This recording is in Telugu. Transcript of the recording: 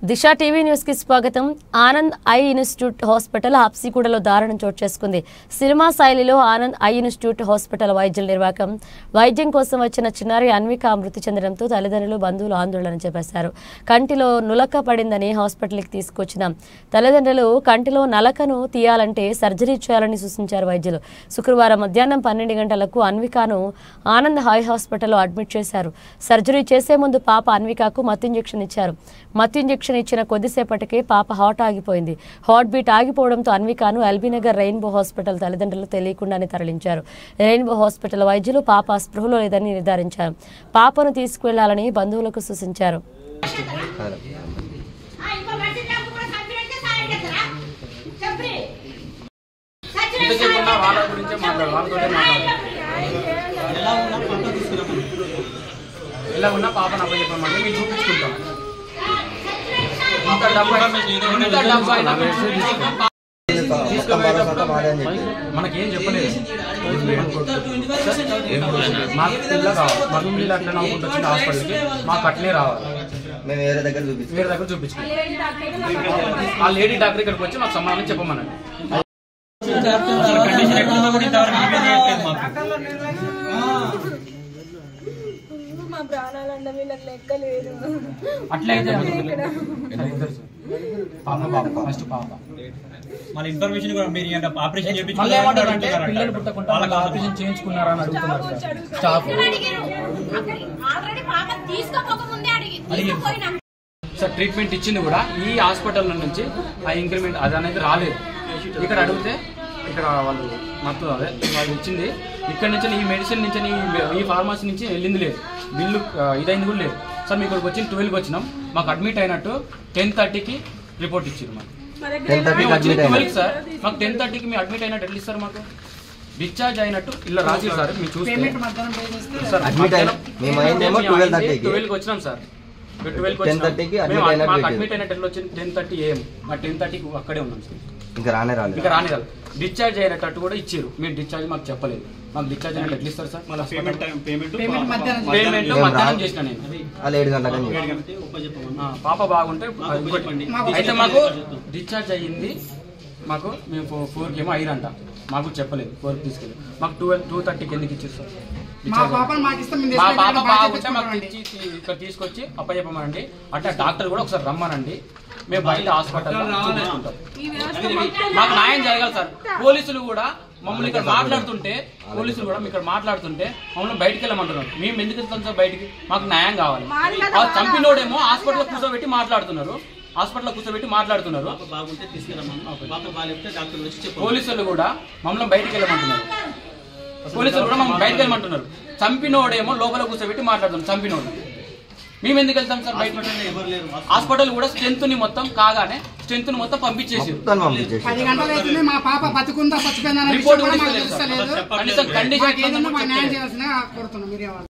దిశ టీవీ న్యూస్ కి స్వాగతం ఆనంద్ ఐ ఇన్స్టిట్యూట్ హాస్పిటల్ హబ్సిగూడలో దారుణం చోటు చేసుకుంది సినిమా శైలిలో ఆనంద్ ఐ ఇన్స్టిట్యూట్ హాస్పిటల్ వైద్యుల నిర్వాహకం వైద్యం కోసం వచ్చిన చిన్నారి అన్విక మృతి చెందడంతో తల్లిదండ్రులు బంధువులు ఆందోళన చేపట్టారు కంటిలో నులక పడిందని హాస్పిటల్కి తీసుకొచ్చిన తల్లిదండ్రులు కంటిలో నలకను తీయాలంటే సర్జరీ చేయాలని సూచించారు వైద్యులు శుక్రవారం మధ్యాహ్నం పన్నెండు గంటలకు అన్వికను ఆనంద్ హై హాస్పిటల్లో అడ్మిట్ చేశారు సర్జరీ చేసే ముందు పాప అన్వికకు మత్తు ఇంజెక్షన్ ఇచ్చారు మత్తు ఇంజెక్షన్ ఇచ్చిన కొద్దిసేపటికే పాప హార్ట్ ఆగిపోయింది హార్ట్ బీట్ ఆగిపోవడంతో అన్వికాను ఎల్బీనగర్ రెయిన్బో హాస్పిటల్ తల్లిదండ్రులు తెలియకుండానే తరలించారు రెయిన్బో హాస్పిటల్ వైద్యులు పాప స్పృహలో లేదని నిర్ధారించారు పాపను తీసుకువెళ్లాలని బంధువులకు సూచించారు ఇంతసేపు ఉన్న వాళ్ళ గురించే మాట్లాడు వాళ్ళతోటే మాట్లాడు ఇలా ఉన్న పాపను అప్ప చెప్పమంటే మేము చూపించుకుంటాం ఇంత డబ్బు అయినా- ఇంత డబ్బు అయినా మనకేం చెప్పలేదు మాకు పిల్ల కావాలి మాకు పిల్ల అట్లా నవ్వుకుంటూ వచ్చింది హాస్పిటల్కి మాకు అట్లే రావాలి మేము వేరే దగ్గర చూపిస్తాం వేరే దగ్గర చూపించుకుంటాం ఆ లేడీ డాక్టర్ ఇక్కడికి వచ్చి మాకు సమాధానం చెప్పమనండి మా ప్రాణాలన్న వీళ్ళకి లెక్కలేదు అట్లయితే పాప పాప ఫస్ట్ పాప మన ఇన్ఫర్మేషన్ కూడా మీరు ఏంటంటే ఆపరేషన్ మళ్ళీ ఏమంటారంటే చేయించుకున్నారంటే పిల్లలు పుట్టకుండా వాళ్ళకి ఆపరేషన్ చేయించుకున్నారా అని అడుగుతున్నారు సార్ స్టాఫ్ ఆల్రెడీ పాప తీసుకోకముందే అడిగి తీసుకుపోయినా సార్ ట్రీట్మెంట్ ఇచ్చింది కూడా ఈ హాస్పిటల్ నుంచి ఆ ఇంక్రిమెంట్ అది అనేది రాలేదు ఇక్కడ అడిగితే ఇక్కడ వాళ్ళు మొత్తం అదే వాళ్ళు ఇచ్చింది ఇక్కడ నుంచి ఈ మెడిసిన్ నుంచి ఈ- ఈ ఫార్మసీ నుంచి వెళ్ళింది లేదు బిల్లు ఆ, ఇదైంది కూడా లేదు సార్ మీ ఇక్కడికి వచ్చి ట్వెల్వ్కి వచ్చినాం మాకు అడ్మిట్ అయినట్టు టెన్ థర్టీకి రిపోర్ట్ ఇచ్చారు మాకు టెన్ థర్టీకి మేము వచ్చింది అడ్మిట్ అయినా ట్వెల్వ్కి సార్ మాకు టెన్ థర్టీకి మీ అడ్మిట్ అయినట్టు ఎట్లా ఇస్తారు మాకు డిశ్చార్జ్ అయినట్టు ఇలా రాసి సార్ మీరు చూస్తే సార్ అడ్మిట్ అయినా మేము అయిందేమో ట్వెల్వ్ థర్టీకి ట్వెల్వ్కి వచ్చినాం సార్ ట్వెల్వ్కి 10:30 కి admit అయినట్టు మాకు పెట్టారు. అడ్మిట్ అయినట్టు ఎట్లా వచ్చింది టెన్ థర్టీ ఏఎం మా టెన్ థర్టీకి అక్కడే ఉన్నాం సార్ ఇంకా రానే రాలేదు ఇంకా రాని కాదు డిశ్చార్జ్ అయినట్టు కూడా ఇచ్చారు మీరు డిశ్చార్జ్ మాకు చెప్పలేదు మాకు డిశ్చార్జ్ అయినట్టు ఎట్లా ఇస్తారు సార్ మళ్ళీ పేమెంట్ పేమెంట్ పేమెంట్ ఏం మధ్యాహ్నం రాదు. చేసిన నేను వాళ్ళు ఏడు గంటలని చెప్పి ఆ, పాప బాగుంటే ఇంకోటి. అయితే మాకు డిశ్చార్జ్ అయ్యింది మాకు మేము ఫోర్ ఫోర్కి ఏమో అయ్యారంట మాకు చెప్పలేదు ఫోర్కి తీసుకెళ్ళి మాకు ట్వెల్వ్ టూ థర్టీకి ఎందుకు ఇచ్చారు సార్ మా డిశ్చార్జ్ పాపని మాకు ఇస్తాం మేము మా తీసుకెళ్ళి పాప బాగా బాగుంటే మాకు తెచ్చుకుంటామండి. తెచ్చి తీ- ఇక్కడ తీసుకొచ్చి అప్పచెప్పమనండి అంటే డాక్టర్ కూడా ఒకసారి రమ్మనండి మేము బయట హాస్పిటల్ చూపించుకుంటాం మాకు న్యాయం జరగాలి సార్ పోలీసులు కూడా మమ్మల్ని ఇక్కడ మాట్లాడుతుంటే పోలీసులు కూడా ఇక్కడ మాట్లాడుతుంటే మమ్మల్ని బయటికి వెళ్ళమంటున్నారు మేము ఎందుకు వెళ్తాం సార్ బయటికి మాకు న్యాయం కావాలి ఆ చంపినోడేమో హాస్పిటల్ కూర్చోబెట్టి మాట్లాడుతున్నారు హాస్పిటల్ కూర్చోబెట్టి మాట్లాడుతున్నారు బాగుంటే తీసుకురమ్మా పాప బాగాలేకపోతే డాక్టర్ వచ్చి చెప్పు పోలీసులు కూడా మమ్మల్ని బయటికి వెళ్ళమంటున్నారు పోలీసులు కూడా మమ్మల్ని బయటికి వెళ్ళమంటున్నారు చంపినోడేమో లోపల కూర్చోబెట్టి మాట్లాడుతున్నారు చంపినోడు మేము ఎందుకు వెళ్తాం సార్ బయట ఎవరు లేరు హాస్పిటల్ కూడా స్ట్రెంత్ ని మొత్తం కాగానే స్ట్రెంత్ ని మొత్తం పంపించేసి మొత్తం పంపించేసి పది గంటలు అవుతుంది మా పాప బతుకుందా చచ్చిపోయిందా అనే రిపోర్ట్ విషయం కూడా కూడా మాకు ఇస్తలేదు సార్. తెలుస్తలేదు కనీసం కండిషన్ మాకు ఏదైనా ఎట్లా మాకు ఉందో న్యాయం చెప్పలేదు. చేయాల్సిందిగా కోరుతున్నాం మీరే వాళ్ళు